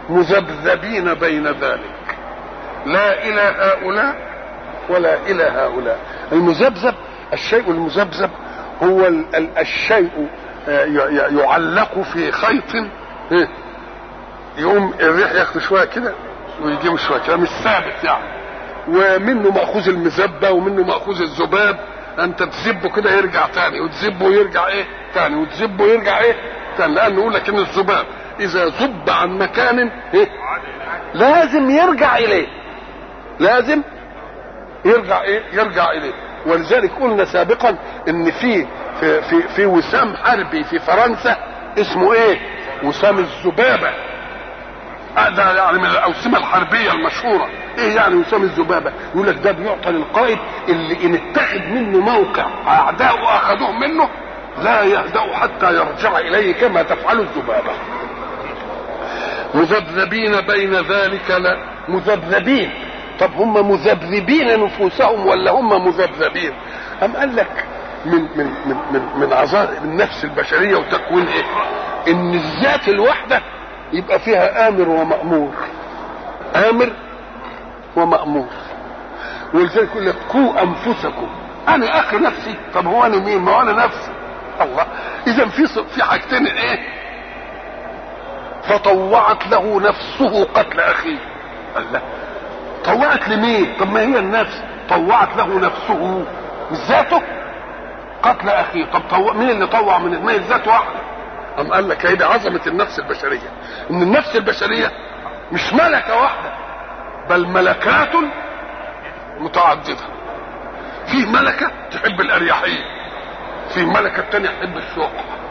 مذبذبين بين ذلك لا الى هؤلاء ولا الى هؤلاء المذبذب الشيء المذبذب هو ال- ال- الشيء آه، ي- ي- يعلق في خيط إيه؟ يقوم الريح ياخد شويه كده ويجيب شويه كده مش ثابت يعني ومنه ماخوذ المزبه ومنه ماخوذ الذباب انت تزبه كده يرجع تاني وتزبه ويرجع ايه تاني وتزبه ويرجع ايه تاني لانه يقول لك ان الذباب اذا ذب عن مكان ايه لازم يرجع اليه لازم يرجع ايه يرجع اليه ولذلك قلنا سابقا ان في في في, في وسام حربي في فرنسا اسمه ايه وسام الذبابه آه ده يعني من الاوسمه الحربيه المشهوره ايه يعني وسام الذبابه يقول لك ده بيعطى للقائد اللي ان اتخذ منه موقع اعداؤه اخذوه منه لا يهدأ حتى يرجع اليه كما تفعل الذبابه مذبذبين بين ذلك لا مذبذبين طب هم مذبذبين نفوسهم ولا هم مذبذبين أم قال لك من من من من, من عظائم النفس البشريه وتكوين ايه ان الذات الواحده يبقى فيها امر ومامور امر ومامور ولذلك يقول لك قوا انفسكم انا اخي نفسي طب هو انا مين ما هو انا نفسي الله اذا في ص- في حاجتين ايه فطوعت له نفسه قتل اخيه الله طوعت لمين طب ما هي النفس طوعت له نفسه مش ذاته قتل اخيه طب طوع مين اللي طوع من ما هي الذات واحده أم قال لك هي دي عظمه النفس البشريه ان النفس البشريه مش ملكه واحده بل ملكات متعدده في ملكه تحب الاريحيه في ملكه تانية تحب الشوق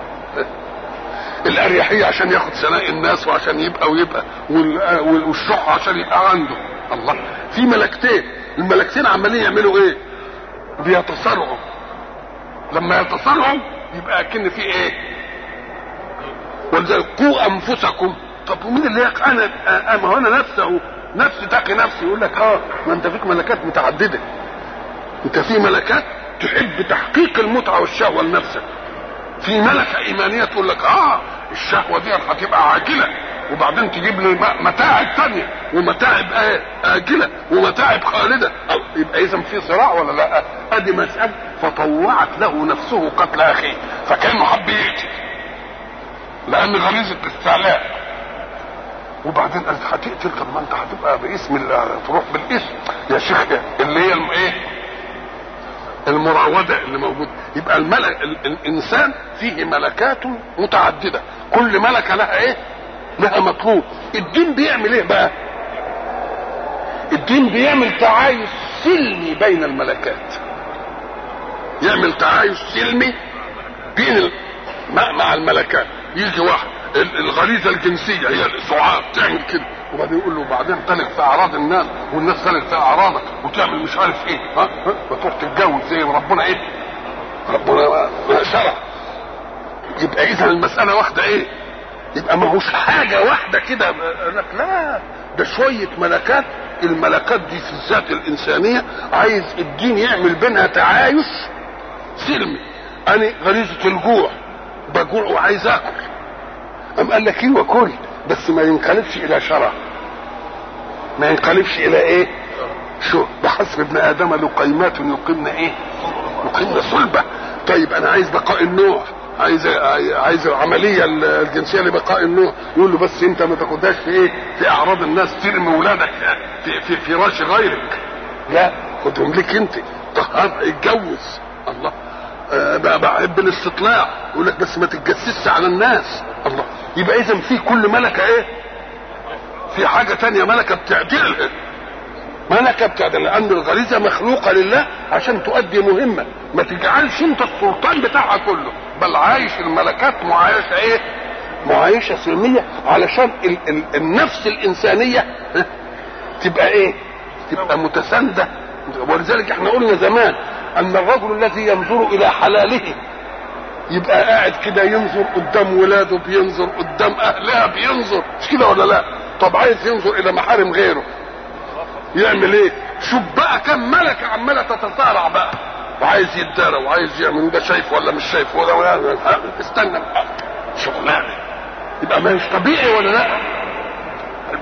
الاريحيه عشان ياخد ثناء الناس وعشان يبقى ويبقى وال- وال- والشح عشان يبقى عنده الله في ملكتين الملكتين عمالين يعملوا ايه بيتصارعوا لما يتصارعوا يبقى اكن في ايه ولذلك قوا انفسكم طب ومين اللي يق انا آه ما هو انا نفسي اهو نفسي تقي نفسي يقول لك اه ما انت فيك ملكات متعدده انت في ملكات تحب تحقيق المتعه والشهوه لنفسك في ملكه ايمانيه تقول لك اه الشهوه دي هتبقى عاجله وبعدين تجيب لي م- متاعب تانية ومتاعب ايه آجلة ومتاعب خالدة أو يبقى إذا في صراع ولا لا؟ أدي مسألة فطوعت له نفسه قتل أخيه فكانه حب يقتل لأن غريزة استعلاء وبعدين قالت هتقتل طب ما أنت هتبقى باسم الله تروح بالاسم يا شيخ اللي هي الم- إيه؟ المراودة اللي موجودة يبقى الملك ال- الإنسان فيه ملكات متعددة كل ملكة لها إيه؟ لها مطلوب الدين بيعمل إيه بقى؟ الدين بيعمل تعايش سلمي بين الملكات يعمل تعايش سلمي بين ال- مع, مع الملكات يجي واحد ال- الغريزه الجنسيه هي السعاد تعمل كده وبعدين يقول له بعدين تلك في اعراض الناس والناس تلك في اعراضك وتعمل مش عارف ايه ها ها وتروح تتجوز زي ما ربنا ايه ربنا ما شرع يبقى اذا المساله واحده ايه يبقى ما هوش حاجه واحده كده لك لا ده شويه ملكات الملكات دي في الذات الانسانيه عايز الدين يعمل بينها تعايش سلمي انا غريزه الجوع بجوع وعايز اكل ام قال لك ايوه كل بس ما ينقلبش الى شرع ما ينقلبش الى ايه شو بحسب ابن ادم لقيمات يقمن ايه يقمن صلبه طيب انا عايز بقاء النوع عايز عايز العمليه الجنسيه لبقاء النوع يقول له بس انت ما تاخدهاش في ايه في اعراض الناس ترمي ولادك في في فراش غيرك لا خدهم لك انت طهر اتجوز الله آه، بقى بحب الاستطلاع يقول لك بس ما تتجسسش على الناس الله يبقى اذا في كل ملكه ايه في حاجه تانية ملكه بتعدلها ملكه بتعدل لان الغريزه مخلوقه لله عشان تؤدي مهمه ما تجعلش انت السلطان بتاعها كله بل عايش الملكات معايشه ايه معايشه سلميه علشان ال ال النفس الانسانيه ها، تبقى ايه تبقى متسانده ولذلك احنا قلنا زمان ان الرجل الذي ينظر الى حلاله يبقى قاعد كده ينظر قدام ولاده بينظر قدام اهلها بينظر مش كده ولا لا طب عايز ينظر الى محارم غيره يعمل ايه شوف بقى كم ملكه عماله تتصارع بقى وعايز يتدارى وعايز يعمل وده شايف ولا مش شايف ولا ولا استنى شغلانه يبقى ما مش طبيعي ولا لا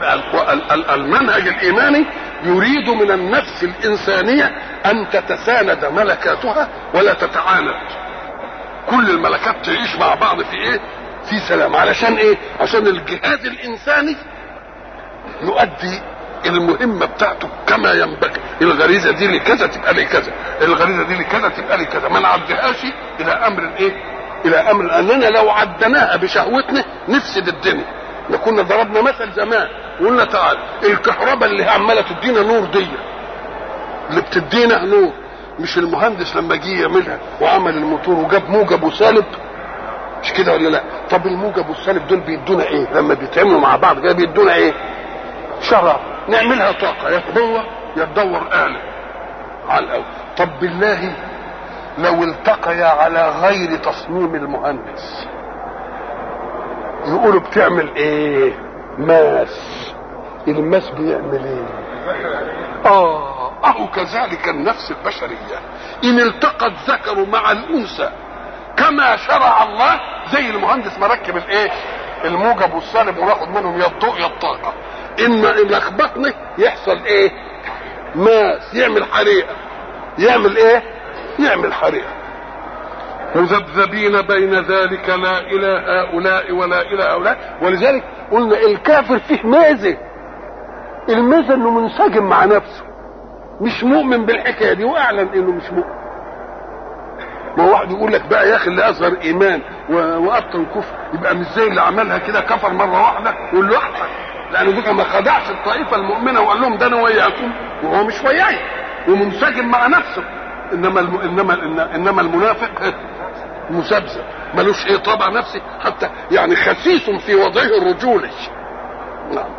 يبقى المنهج الايماني يريد من النفس الانسانيه ان تتساند ملكاتها ولا تتعاند كل الملكات تعيش مع بعض في ايه في سلام علشان ايه عشان الجهاز الانساني يؤدي المهمة بتاعته كما ينبغي الغريزة دي لكذا تبقى لي كذا الغريزة دي لكذا تبقى لي كذا ما نعديهاش إلى أمر إيه إلى أمر أننا لو عدناها بشهوتنا نفسد الدنيا احنا كنا ضربنا مثل زمان وقلنا تعال الكهرباء اللي عمالة تدينا نور دي اللي بتدينا نور مش المهندس لما جه يعملها وعمل الموتور وجاب موجب وسالب مش كده ولا لا طب الموجب والسالب دول بيدونا ايه لما بيتعملوا مع بعض كده بيدونا ايه شرر نعملها طاقة يا قوة يا تدور آلة على الأول طب بالله لو التقيا على غير تصميم المهندس يقولوا بتعمل ايه ماس الماس بيعمل ايه اه اهو كذلك النفس البشرية ان التقى الذكر مع الانثى كما شرع الله زي المهندس مركب الايه الموجب والسالب وناخد منهم يا الضوء يا الطاقه اما ان لخبطني يحصل ايه ماس يعمل حريقه يعمل ايه يعمل حريقه مذبذبين بين ذلك لا الى هؤلاء ولا الى هؤلاء ولذلك قلنا الكافر فيه ميزه الميزه انه منسجم مع نفسه مش مؤمن بالحكايه دي واعلن انه مش مؤمن ما واحد يقول لك بقى يا اخي اللي اصغر ايمان وابطن كفر يبقى مش زي اللي عملها كده كفر مره واحده يقول له احسن لان دي ما خدعش الطائفه المؤمنه وقال لهم ده انا وياكم وهو مش وياي ومنسجم مع نفسه انما الم... انما انما المنافق مسبسب ملوش ايه طبع نفسي حتى يعني خسيس في وضعه الرجولي نعم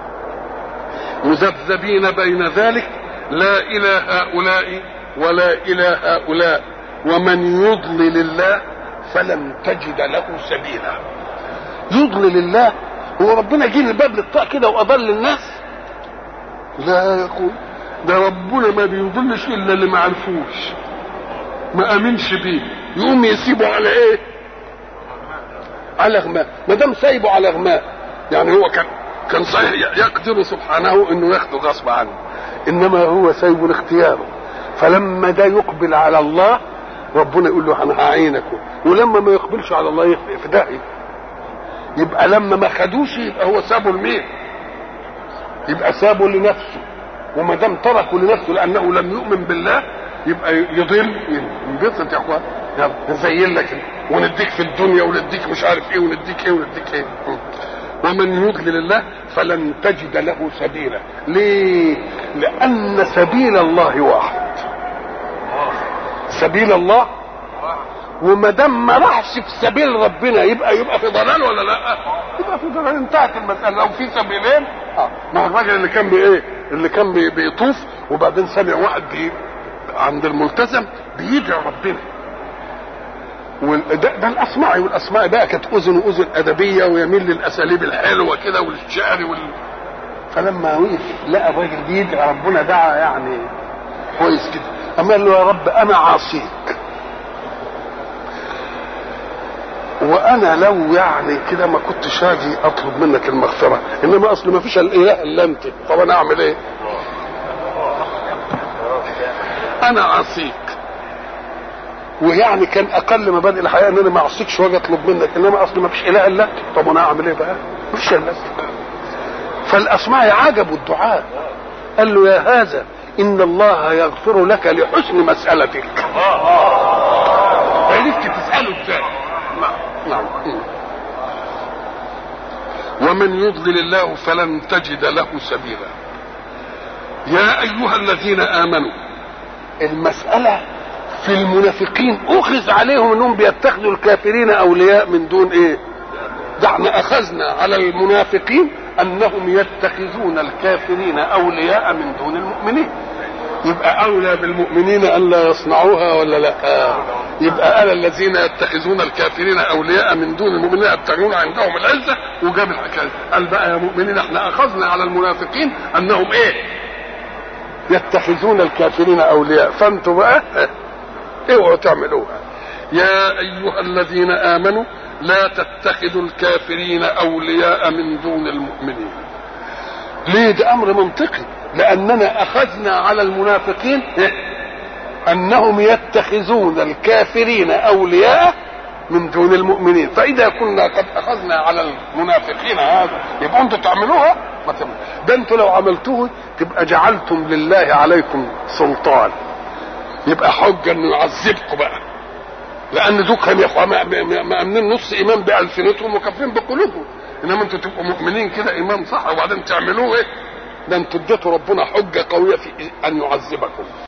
مذبذبين بين ذلك لا الى هؤلاء ولا الى هؤلاء ومن يضلل الله فلن تجد له سبيلا يضلل الله هو ربنا جه الباب للطاق كده واضل الناس لا يقول ده ربنا ما بيضلش الا اللي ما عرفوش ما امنش بيه يقوم يسيبه على ايه على غماء ما دام سايبه على غماء يعني هو كان كان صحيح يقدر سبحانه انه ياخده غصب عنه انما هو سايبه لاختياره فلما ده يقبل على الله ربنا يقول له انا هعينك ولما ما يقبلش على الله يخفي في داهيه يبقى لما ما خدوش يبقى هو سابه لمين يبقى سابه لنفسه وما دام تركه لنفسه لانه لم يؤمن بالله يبقى يضل ينبسط يا اخوان يلا نزين لك ونديك في الدنيا ونديك مش عارف ايه ونديك ايه ونديك ايه ومن يضلل الله فلن تجد له سبيلا ليه لان سبيل الله واحد سبيل الله وما دام ما راحش في سبيل ربنا يبقى يبقى في ضلال ولا لا؟ يبقى في ضلال انتهت المساله لو في سبيلين اه ما الراجل اللي كان بايه؟ اللي كان بي بيطوف وبعدين سمع واحد بي عند الملتزم بيدعي ربنا وده ده الاسماعي والاسماعي بقى كانت اذن واذن ادبيه ويميل للاساليب الحلوه كده والشعر وال فلما وقف لقى الراجل بيدعي ربنا دعا يعني كويس كده اما قال له يا رب انا عاصيك وانا لو يعني كده ما كنتش هاجي اطلب منك المغفره انما اصل ما فيش الاله الا انت طب انا اعمل ايه انا عاصيك ويعني كان اقل مبادئ الحياه ان انا ما اعصيكش واجي اطلب منك انما اصل ما فيش اله الا انت طب انا اعمل ايه بقى ما فيش الا انت فالاصمعي عجبوا الدعاء قال له يا هذا ان الله يغفر لك لحسن مسالتك عرفت تساله ازاي نعم ومن يضلل الله فلن تجد له سبيلا يا ايها الذين امنوا المساله في المنافقين اخذ عليهم انهم بيتخذوا الكافرين اولياء من دون ايه ده احنا اخذنا على المنافقين انهم يتخذون الكافرين اولياء من دون المؤمنين يبقى اولى بالمؤمنين الا يصنعوها ولا لا يبقى الا الذين يتخذون الكافرين اولياء من دون المؤمنين يبتغون عندهم العزه وجاب الحكايه قال بقى يا مؤمنين احنا اخذنا على المنافقين انهم ايه يتخذون الكافرين اولياء فانتوا بقى اوعوا تعملوها يا ايها الذين امنوا لا تتخذوا الكافرين اولياء من دون المؤمنين ليه ده امر منطقي لاننا اخذنا على المنافقين انهم يتخذون الكافرين اولياء من دون المؤمنين فاذا كنا قد اخذنا على المنافقين هذا يبقى انتوا تعملوها ما تعملوا. ده انتوا لو عملتوه تبقى جعلتم لله عليكم سلطان يبقى حجه انه يعذبكم بقى لان دول كانوا يا اخوان مامنين نص ايمان بالسنتهم وكافرين بقلوبهم انما انتوا تبقوا مؤمنين كده ايمان صح وبعدين تعملوه ايه ده انتوا اديتوا ربنا حجه قويه في ان يعذبكم